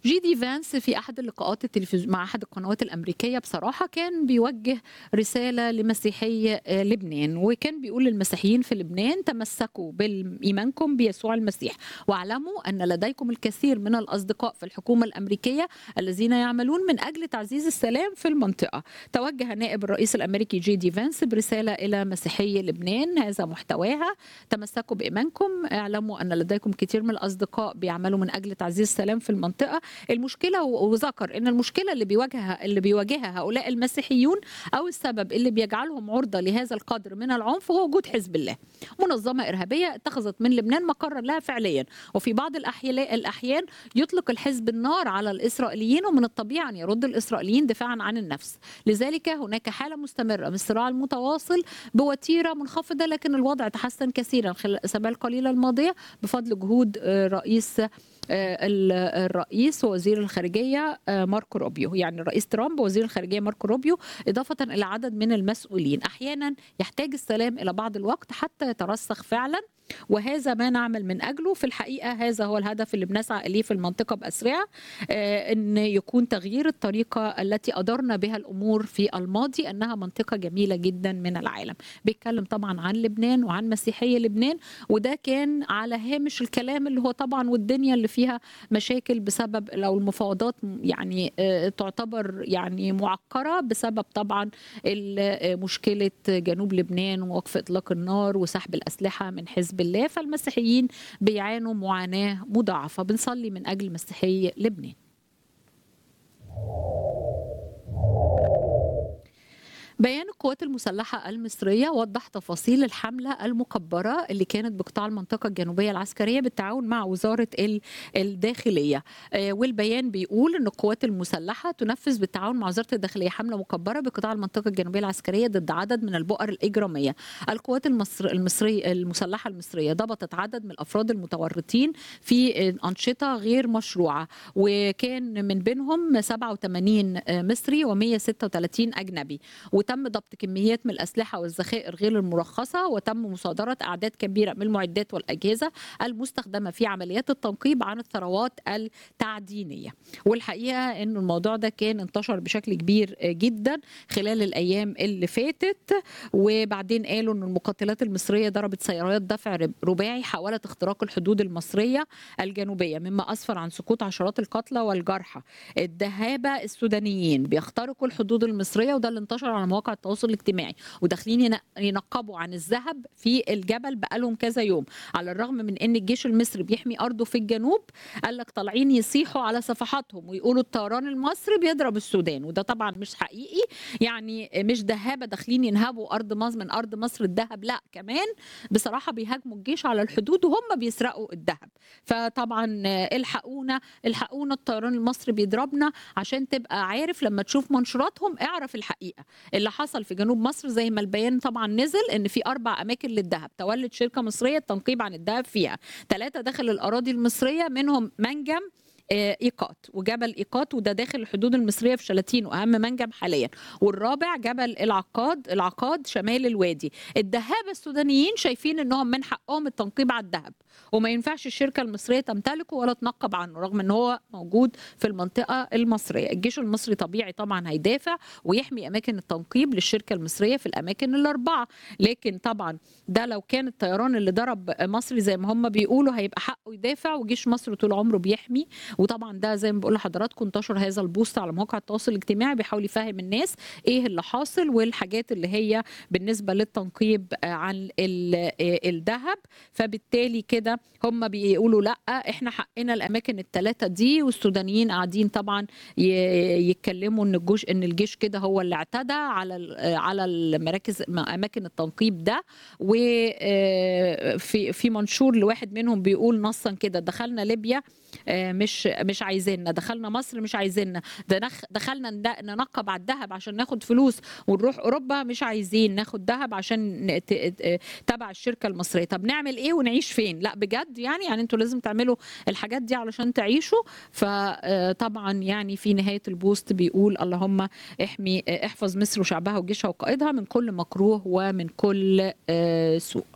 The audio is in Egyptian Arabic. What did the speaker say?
جي دي فانس في احد اللقاءات التلفزيون مع احد القنوات الامريكيه بصراحه كان بيوجه رساله لمسيحي آه، لبنان وكان بيقول للمسيحيين في لبنان تمسكوا بايمانكم بيسوع المسيح واعلموا ان لديكم الكثير من الاصدقاء في الحكومه الامريكيه الذين يعملون من اجل تعزيز السلام في المنطقه توجه نائب الرئيس الامريكي جي دي فانس برساله الى مسيحي لبنان هذا محتواها تمسكوا بايمانكم اعلموا ان لديكم كثير من الاصدقاء بيعملوا من اجل تعزيز السلام في المنطقه المشكله و- وذكر ان المشكله اللي بيواجهها اللي بيواجهها هؤلاء المسيحيون او السبب اللي بيجعلهم عرضه لهذا القدر من العنف هو وجود حزب الله منظمه ارهابيه اتخذت من لبنان مقرا لها فعليا وفي بعض الأحيلا- الاحيان يطلق الحزب النار على الاسرائيليين ومن الطبيعي ان يرد الاسرائيليين دفاعا عن النفس لذلك هناك حاله مستمره من الصراع المتواصل بوتيره منخفضه لكن الوضع تحسن كثيرا خلال الاسابيع القليله الماضيه بفضل جهود آه، رئيس آه، ال- الرئيس ووزير الخارجيه آه، ماركو روبيو يعني الرئيس ترامب ووزير الخارجيه ماركو روبيو اضافه الى عدد من المسؤولين احيانا يحتاج السلام الى بعض الوقت حتى يترسخ فعلا وهذا ما نعمل من اجله في الحقيقه هذا هو الهدف اللي بنسعى اليه في المنطقه باسرع آه، ان يكون تغيير الطريقه التي ادرنا بها الامور في الماضي انها منطقه جميله جدا من العالم بيتكلم طبعا عن لبنان وعن مسيحيه لبنان وده كان على هامش الكلام اللي هو طبعا والدنيا اللي فيها مشاكل بسبب لو المفاوضات يعني آه، تعتبر يعني معقره بسبب طبعا ال- آه، مشكله جنوب لبنان ووقف اطلاق النار وسحب الاسلحه من حزب الله فالمسيحيين بيعانوا معاناه مضاعفه بنصلي من اجل مسيحي لبنان بيان القوات المسلحة المصرية وضح تفاصيل الحملة المكبرة اللي كانت بقطاع المنطقة الجنوبية العسكرية بالتعاون مع وزارة ال- الداخلية آه، والبيان بيقول أن القوات المسلحة تنفذ بالتعاون مع وزارة الداخلية حملة مكبرة بقطاع المنطقة الجنوبية العسكرية ضد عدد من البؤر الإجرامية القوات المصر المصرية المسلحة المصرية ضبطت عدد من الأفراد المتورطين في آه، أنشطة غير مشروعة وكان من بينهم 87 مصري و136 أجنبي وتم ضبط كميات من الأسلحة والذخائر غير المرخصة وتم مصادرة أعداد كبيرة من المعدات والأجهزة المستخدمة في عمليات التنقيب عن الثروات التعدينية والحقيقة أن الموضوع ده كان انتشر بشكل كبير جدا خلال الأيام اللي فاتت وبعدين قالوا أن المقاتلات المصرية ضربت سيارات دفع رب- رباعي حاولت اختراق الحدود المصرية الجنوبية مما أسفر عن سقوط عشرات القتلى والجرحى الدهابة السودانيين بيخترقوا الحدود المصرية وده اللي انتشر على مواقع التواصل الاجتماعي وداخلين ين- ينقبوا عن الذهب في الجبل بقالهم كذا يوم على الرغم من ان الجيش المصري بيحمي ارضه في الجنوب قال لك طالعين يصيحوا على صفحاتهم ويقولوا الطيران المصري بيضرب السودان وده طبعا مش حقيقي يعني مش دهابه داخلين ينهبوا ارض مصر من ارض مصر الذهب لا كمان بصراحه بيهاجموا الجيش على الحدود وهم بيسرقوا الذهب فطبعا آه، الحقونا الحقونا الطيران المصري بيضربنا عشان تبقى عارف لما تشوف منشوراتهم اعرف الحقيقه اللي حصل في جنوب مصر زي ما البيان طبعا نزل ان في اربع اماكن للذهب تولت شركه مصريه التنقيب عن الذهب فيها ثلاثه داخل الاراضي المصريه منهم منجم آه، ايقات وجبل ايقات وده داخل الحدود المصريه في شلاتين واهم منجم حاليا والرابع جبل العقاد العقاد شمال الوادي الدهابه السودانيين شايفين انهم من حقهم التنقيب على الذهب وما ينفعش الشركه المصريه تمتلكه ولا تنقب عنه رغم ان هو موجود في المنطقه المصريه الجيش المصري طبيعي طبعا هيدافع ويحمي اماكن التنقيب للشركه المصريه في الاماكن الاربعه لكن طبعا ده لو كان الطيران اللي ضرب مصري زي ما هم بيقولوا هيبقى حقه يدافع وجيش مصر طول عمره بيحمي وطبعا ده زي ما بقول لحضراتكم انتشر هذا البوست على مواقع التواصل الاجتماعي بيحاول يفهم الناس ايه اللي حاصل والحاجات اللي هي بالنسبه للتنقيب آه، عن ال- آه، الذهب فبالتالي كده هم بيقولوا لا احنا حقنا الاماكن الثلاثه دي والسودانيين قاعدين طبعا ي- يتكلموا ان الجيش ان الجيش كده هو اللي اعتدى على ال- آه، على المراكز اماكن التنقيب ده وفي في منشور لواحد منهم بيقول نصا كده دخلنا ليبيا آه، مش مش عايزيننا دخلنا مصر مش عايزيننا ده نخ- دخلنا ند- ننقب على الذهب عشان ناخد فلوس ونروح اوروبا مش عايزين ناخد ذهب عشان ن- ت- ت- تبع الشركه المصريه طب نعمل ايه ونعيش فين لا بجد يعني يعني انتوا لازم تعملوا الحاجات دي علشان تعيشوا فطبعا يعني في نهايه البوست بيقول اللهم احمي احفظ مصر وشعبها وجيشها وقائدها من كل مكروه ومن كل آه، سوء